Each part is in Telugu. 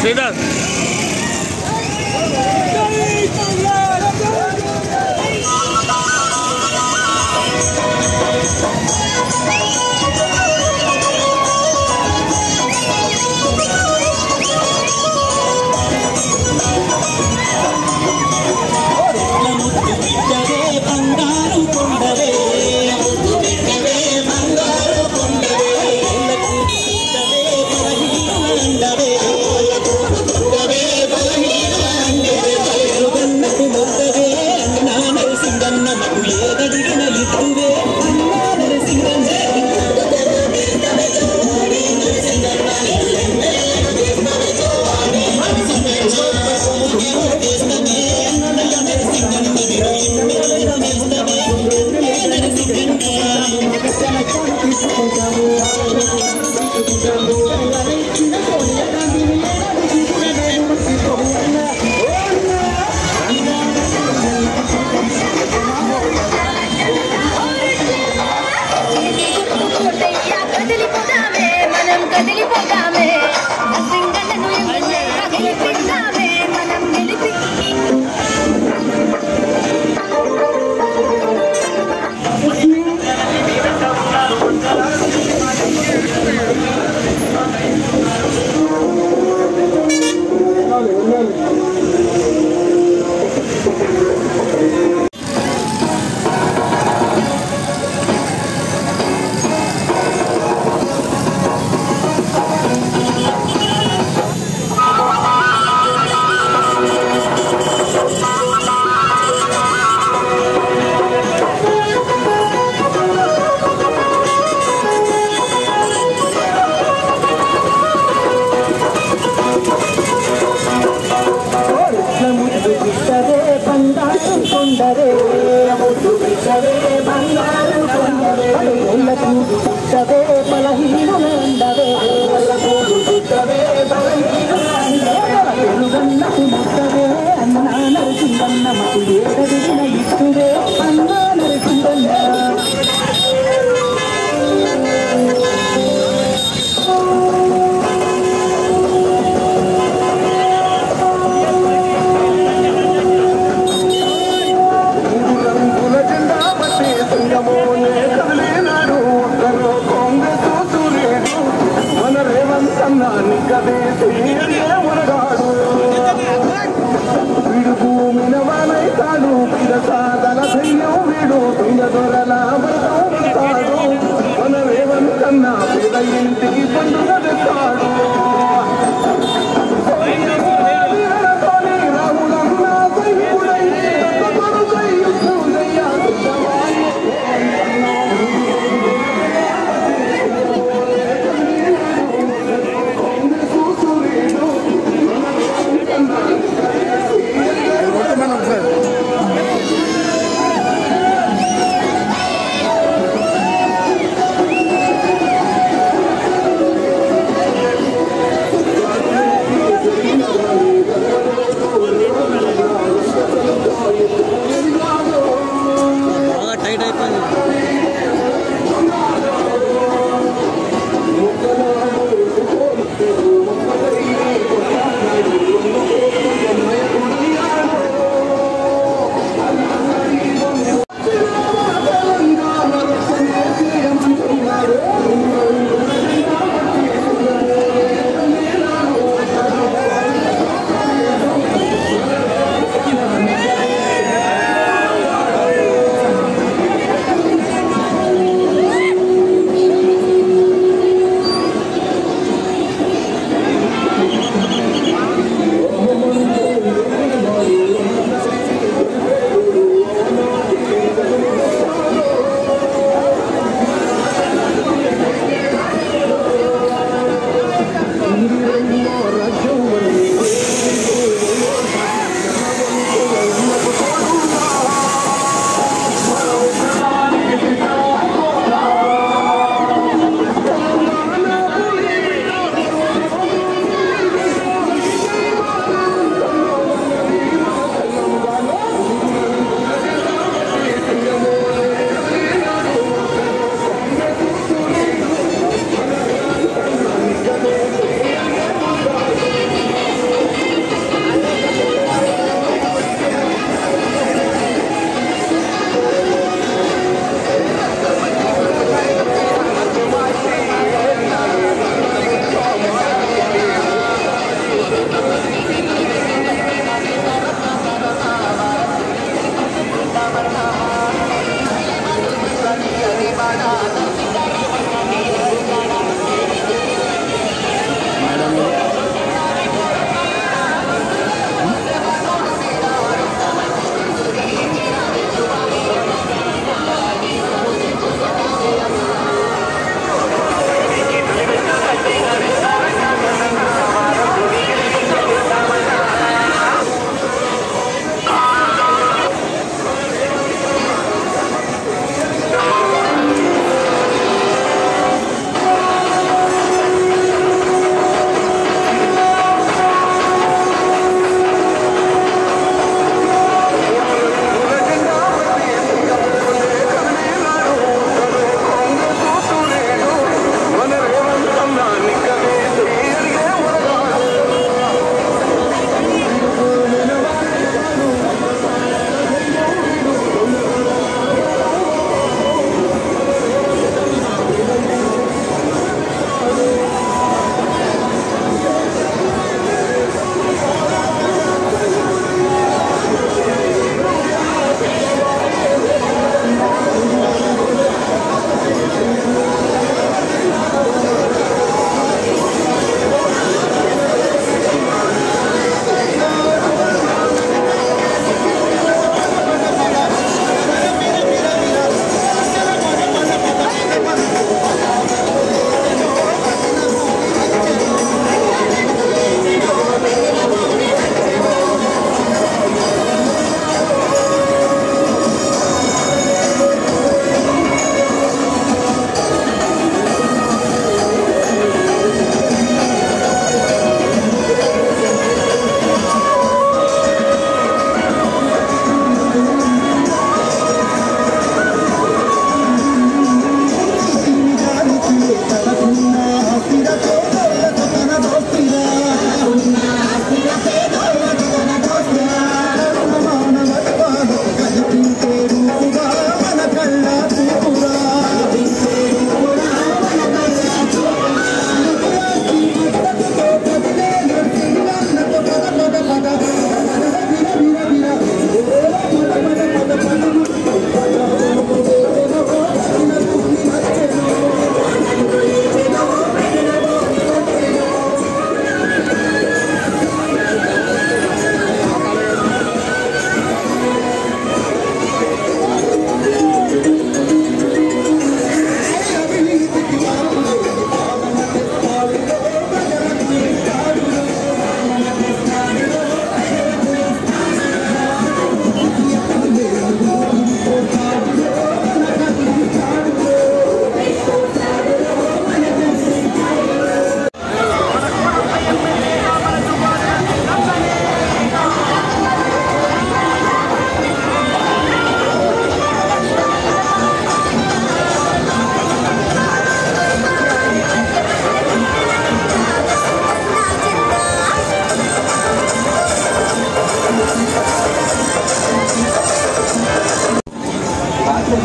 శ్రీధర్ బంగారు కొండవే బంగారు కొండవే బలహీనండవే మొద్దవే అన్నా నరసింగన్న మకు ఏదడిగిన ఇటువే అన్నా నరసింగన్న కదిలిపోదామే మనం కదిలిపోదామే సింగలను గెలిపిద్దామే మనం గెలిపి ముద్దు బిడ్డవే బంగారు కొండవే ముద్దు బిడ్డవే బంగారు కొండవే ఒళ్ళకు బిడ్డవే బలహీనండవే ఒళ్ళకు బిడ్డవే బలహీనండవే తెలుగన్నకు ముద్దవే అన్నా నరసింహన్న మకు ఏదడిగిన ఇట్టువే అన్నా నరసింహన్న రంగుల జెండా బట్టి సింగమోనే కదిలినాడు ఒక్కరో కాంగ్రెస్ సూర్యుడు మన రేవంత్ అన్నాన్ని కదేసి మునగాడు వీడు భూమిన వానైతాడు పిరసాదల ధైర్యం వీడు తుంగ దొరల బతాడు మన రేవంత్ అన్న పేద ఇంటికి పండుగ తెస్తాడు రాములన్నా సైనికుడై కొడుకై యుద్ధం చెయ్యాలి సింగలను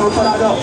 ऊपर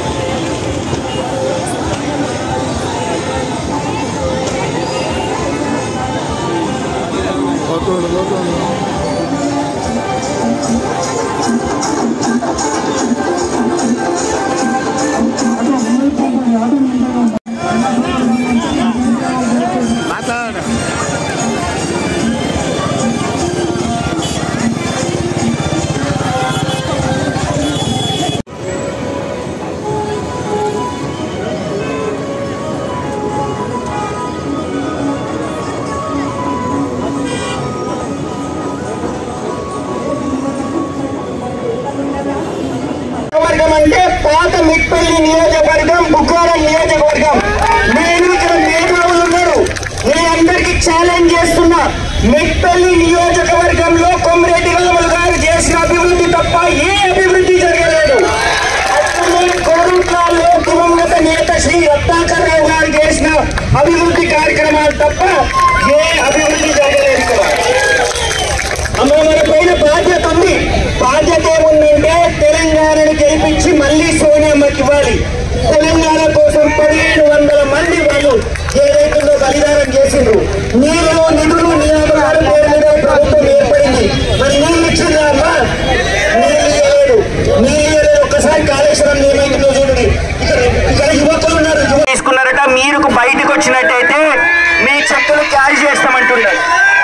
వర్గం అంటే పాత మిట్పల్లి నియోజకవర్గం బుక్వారం నియోజకవర్గం నేను ఇక్కడ మేధావులు ఉన్నారు నేను అందరికి ఛాలెంజ్ చేస్తున్నా మిట్పల్లి నియోజకవర్గంలో కొమ్మిరెడ్డి రాములు గారు చేసిన అభివృద్ధి తప్ప ఏ అభివృద్ధి జరగలేదు అప్పుడు కోరుట్లలో దివంగత నేత శ్రీ రత్నాకర్ రావు గారు చేసిన అభివృద్ధి కార్యక్రమాలు తప్ప ఏ అభివృద్ధి జరగలేదు ఇక్కడ అమ్మ మన పైన బాధ్యత ఉంది బాధ్యత ఏముందంటే తెలంగాణను గెలిపించి మళ్ళీ సోనియమ్మకి ఇవ్వాలి తెలంగాణ కోసం పదిహేను వందల మంది వాళ్ళు ఏదైతుందో బలిదానం చేసిండ్రు నీళ్ళు నిధులు నియామకాల పేరు మీద ప్రభుత్వం ఏర్పడింది మరి నీళ్ళు ఇచ్చిందా అమ్మా నీళ్ళు ఇవ్వలేదు నీళ్ళు ఇవ్వలేదు ఒక్కసారి కాళేశ్వరం ఏమైందో చూడండి ఇక్కడ ఇక్కడ యువకులు ఉన్నారు యువ- తీసుకున్నారట మీరు బయటకు వచ్చినట్టయితే మీ చెక్కులు క్యాష్ చేస్తామంటున్నారు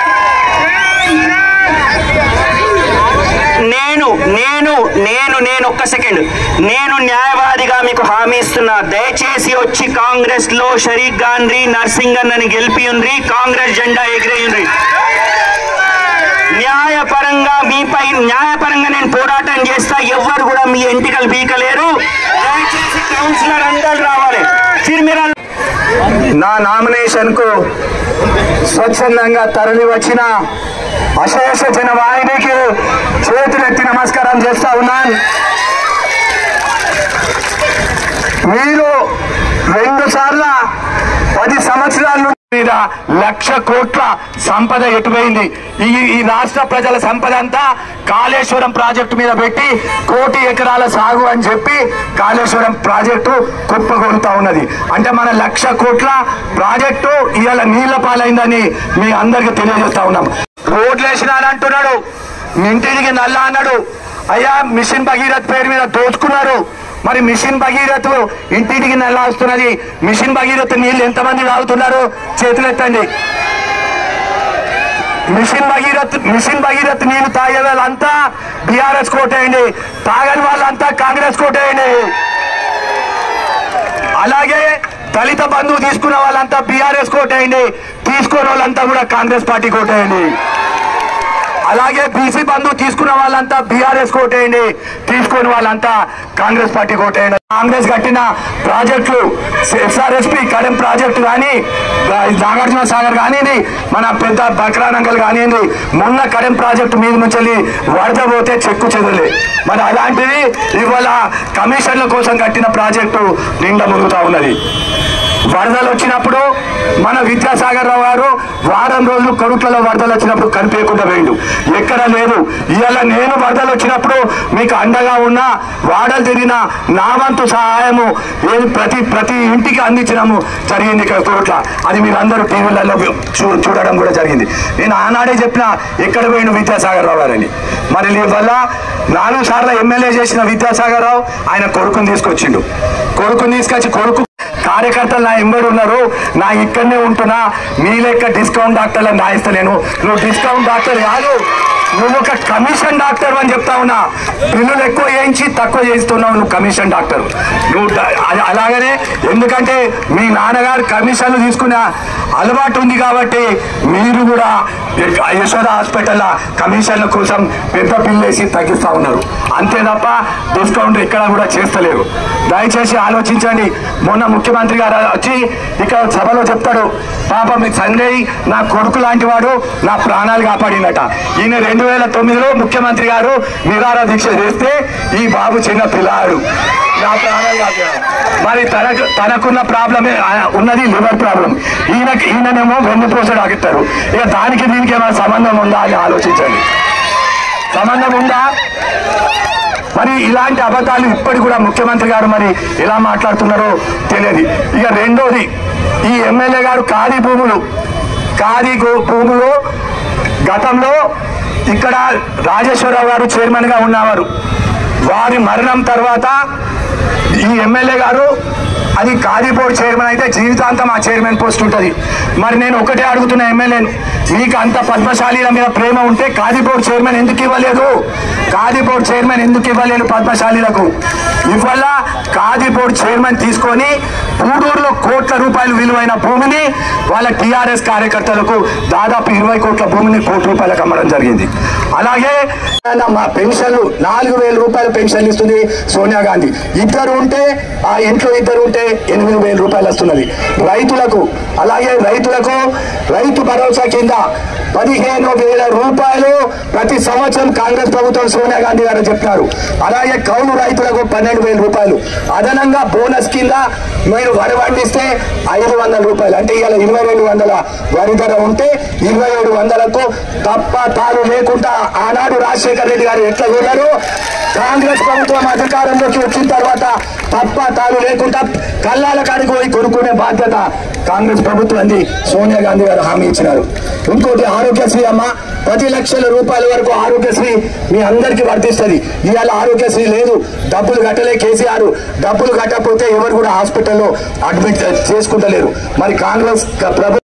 నేను నేను నేను నేను ఒక్క సెకండ్ నేను న్యాయవాదిగా మీకు హామీ ఇస్తున్నా దయచేసి వచ్చి కాంగ్రెస్ లో షరీక్ గాంధీ నర్సింగన్నని గెలిపియుండ్రి కాంగ్రెస్ జెండా ఎగిరేయుండ్రి న్యాయపరంగా మీపై న్యాయపరంగా నేను పోరాటం చేస్తా ఎవ్వరు కూడా మీ ఎంటికలు బీకలేరు దయచేసి కౌన్సిలర్ అందరు రావాలి చిరుమిరా నా నామినేషన్ కు స్వచ్ఛందంగా తరలి వచ్చిన అశేష జన వాహినికి చేతులెత్తి నమస్కారం చేస్తా ఉన్నాను మీరు రెండు సార్ల పది సంవత్సరాల నుండి మీద లక్ష కోట్ల సంపద ఎటుపోయింది ఈ ఈ రాష్ట్ర ప్రజల సంపద అంతా కాళేశ్వరం ప్రాజెక్టు మీద పెట్టి కోటి ఎకరాల సాగు అని చెప్పి కాళేశ్వరం ప్రాజెక్టు కుప్పగొడుతా ఉన్నది అంటే మన లక్ష కోట్ల ప్రాజెక్టు ఇవాళ నీళ్ల పాలైందని మీ అందరికి తెలియజేస్తా ఉన్నాం రోడ్లు వేసినానంటున్నాడు ఇంటికి నల్ల అన్నాడు అయ్యా మిషన్ భగీరథ్ పేరు మీద దోచుకున్నారు మరి మిషన్ భగీరథ్ ఇంటింటికి నల్ల వస్తున్నది మిషన్ భగీరథ్ నీళ్ళు ఎంతమంది తాగుతున్నారు చేతులెత్తండి మిషన్ భగీరథ్ మిషన్ భగీరథ్ నీళ్లు తాగే వాళ్ళంతా బీఆర్ఎస్ కోటేయండి తాగని వాళ్ళంతా కాంగ్రెస్ కోటేయండి అలాగే దళిత బంధువు తీసుకున్న వాళ్ళంతా బీఆర్ఎస్ కోటేయండి తీసుకున్న వాళ్ళంతా కూడా కాంగ్రెస్ పార్టీ కోటేయండి అలాగే బీసీ బంధు తీసుకున్న వాళ్ళంతా బీఆర్ఎస్ కోటేయండి తీసుకుని వాళ్ళంతా కాంగ్రెస్ పార్టీ కోటేయండి కాంగ్రెస్ కట్టిన ప్రాజెక్టులు ఎస్ఆర్ఎస్పి కడెం ప్రాజెక్టు కానీ నాగార్జున సాగర్ కానివ్వండి మన పెద్ద బక్రానంగల్ కానివ్వండి మొన్న కడెం ప్రాజెక్టు మీద నుంచి వెళ్ళి వరద పోతే చెక్కు చెదలే మరి అలాంటిది ఇవాళ కమిషన్ల కోసం కట్టిన ప్రాజెక్టు నిండా మునుగుతా ఉన్నది వరదలు వచ్చినప్పుడు మన విద్యాసాగర్ రావు గారు వారం రోజులు కొడుకులలో వరదలు వచ్చినప్పుడు కనిపించకుండా వేయండు ఎక్కడ లేదు ఇవాళ నేను వరదలు వచ్చినప్పుడు మీకు అండగా ఉన్నా వాడలు తిరిగిన నా వంతు సహాయము ఏది ప్రతి ప్రతి ఇంటికి అందించడము జరిగింది ఇక్కడ కోట్ల అది మీరు అందరూ టీవీలలో చూ చూడడం కూడా జరిగింది నేను ఆనాడే చెప్పిన ఎక్కడ పోయిన విద్యాసాగర్ రావు గారని మరి వల్ల నాలుగు సార్లు ఎమ్మెల్యే చేసిన విద్యాసాగర్ రావు ఆయన కొడుకుని తీసుకొచ్చిండు కొడుకుని తీసుకొచ్చి కొడుకు కార్యకర్తలు నా ఎంబడి ఉన్నారు నా ఇక్కడనే ఉంటున్నా మీ లెక్క డిస్కౌంట్ డాక్టర్లను రాయిస్తలేను నువ్వు డిస్కౌంట్ డాక్టర్ కాదు నువ్వు ఒక కమిషన్ డాక్టర్ అని చెప్తా ఉన్నా బిల్లులు ఎక్కువ వేయించి తక్కువ చేస్తున్నావు నువ్వు కమిషన్ డాక్టర్ నువ్వు డ- అ- అలాగనే ఎందుకంటే మీ నాన్నగారు కమిషన్లు తీసుకునే అలవాటు ఉంది కాబట్టి మీరు కూడా యశ్- యశోద హాస్పిటల్ కమిషన్ల కోసం పెద్ద బిల్లు వేసి తగ్గిస్తా ఉన్నారు అంతే తప్ప డిస్కౌంట్ ఎక్కడ కూడా చేస్తలేరు దయచేసి ఆలోచించండి మొన్న ముఖ్యమంత్రి గారు వచ్చి ఇక్కడ సభలో చెప్తాడు పాప మీ సంజయ్ నా కొడుకు లాంటి వాడు నా ప్రాణాలు కాపాడినట ఈయన రెండు వేల తొమ్మిదిలో ముఖ్యమంత్రి గారు నిరార దీక్ష చేస్తే ఈ బాబు చిన్న పిల్లాడు నా ప్రాణాలు కాపాడాడు మరి తనకు తనకున్న ప్రాబ్లమే ఆ, ఉన్నది లివర్ ప్రాబ్లం ఈయనకి ఈయననేమో వెన్నుపూసడు ఆగిస్తారు ఇక దానికి దీనికి ఏమైనా సంబంధం ఉందా అని ఆలోచించండి సంబంధం ఉందా మరి ఇలాంటి అబద్ధాలు ఇప్పటికి కూడా ముఖ్యమంత్రి గారు మరి ఎలా మాట్లాడుతున్నారో తెలియదు ఇక రెండోది ఈ ఎమ్మెల్యే గారు ఖాళీ భూములు ఖాళీ గో- భూములు గతంలో ఇక్కడ రాజేశ్వరరావు గారు చైర్మన్ గా ఉన్నవారు వారి మరణం తర్వాత ఈ ఎమ్మెల్యే గారు అది ఖాళీ బోర్డు చైర్మన్ అయితే జీవితాంతం ఆ చైర్మన్ పోస్ట్ ఉంటుంది మరి నేను ఒకటే అడుగుతున్న ఎమ్మెల్యేని మీకు అంత పద్మశాలీల మీద ప్రేమ ఉంటే ఖాళీ బోర్డు చైర్మన్ ఎందుకు ఇవ్వలేదు ఖాళీ బోర్డు చైర్మన్ ఎందుకు ఇవ్వలేదు పద్మశాలీలకు ఇవల్ల ఖాళీ బోర్డు చైర్మన్ తీసుకొని గూడూరులో కోట్ల రూపాయలు విలువైన భూమిని వాళ్ళ టీఆర్ఎస్ కార్యకర్తలకు దాదాపు ఇరవై కోట్ల భూమిని కోటి రూపాయలకు అమ్మడం జరిగింది అలాగే మా పెన్షన్లు నాలుగు వేల రూపాయల పెన్షన్ ఇస్తుంది సోనియా గాంధీ ఇద్దరు ఉంటే ఆ ఇంట్లో ఇద్దరు ఉంటే ఎనిమిది వేల రూపాయలు వస్తున్నది రైతులకు అలాగే రైతులకు రైతు భరోసా కింద పదిహేను వేల రూపాయలు ప్రతి సంవత్సరం కాంగ్రెస్ ప్రభుత్వం సోనియా గాంధీ గారు చెప్పినారు అలాగే కౌలు రైతులకు పన్నెండు వేల రూపాయలు అదనంగా బోనస్ కింద మీరు వరి పండిస్తే ఐదు వందల రూపాయలు అంటే ఇవాళ ఇరవై రెండు వందల వరి ధర ఉంటే ఇరవై ఏడు వందలకు తప్ప తాను లేకుండా ఆనాడు రాజశేఖర రెడ్డి గారు ఎట్లా ఉన్నారు కాంగ్రెస్ ప్రభుత్వం అధికారంలోకి వచ్చిన తర్వాత తప్ప తాను లేకుండా కల్లాల కాడికి పోయి కొనుక్కునే బాధ్యత కాంగ్రెస్ ప్రభుత్వాన్ని సోనియా గాంధీ గారు హామీ ఇచ్చినారు ఇంకోటి ఆరోగ్యశ్రీ అమ్మ పది లక్షల రూపాయల వరకు ఆరోగ్యశ్రీ మీ అందరికీ వర్తిస్తుంది ఇవాళ ఆరోగ్యశ్రీ లేదు డబ్బులు కట్టలే కేసీఆర్ డబ్బులు కట్టకపోతే ఎవరు కూడా హాస్పిటల్లో అడ్మిట్ చేసుకుంటలేరు మరి కాంగ్రెస్ ప్రభుత్వం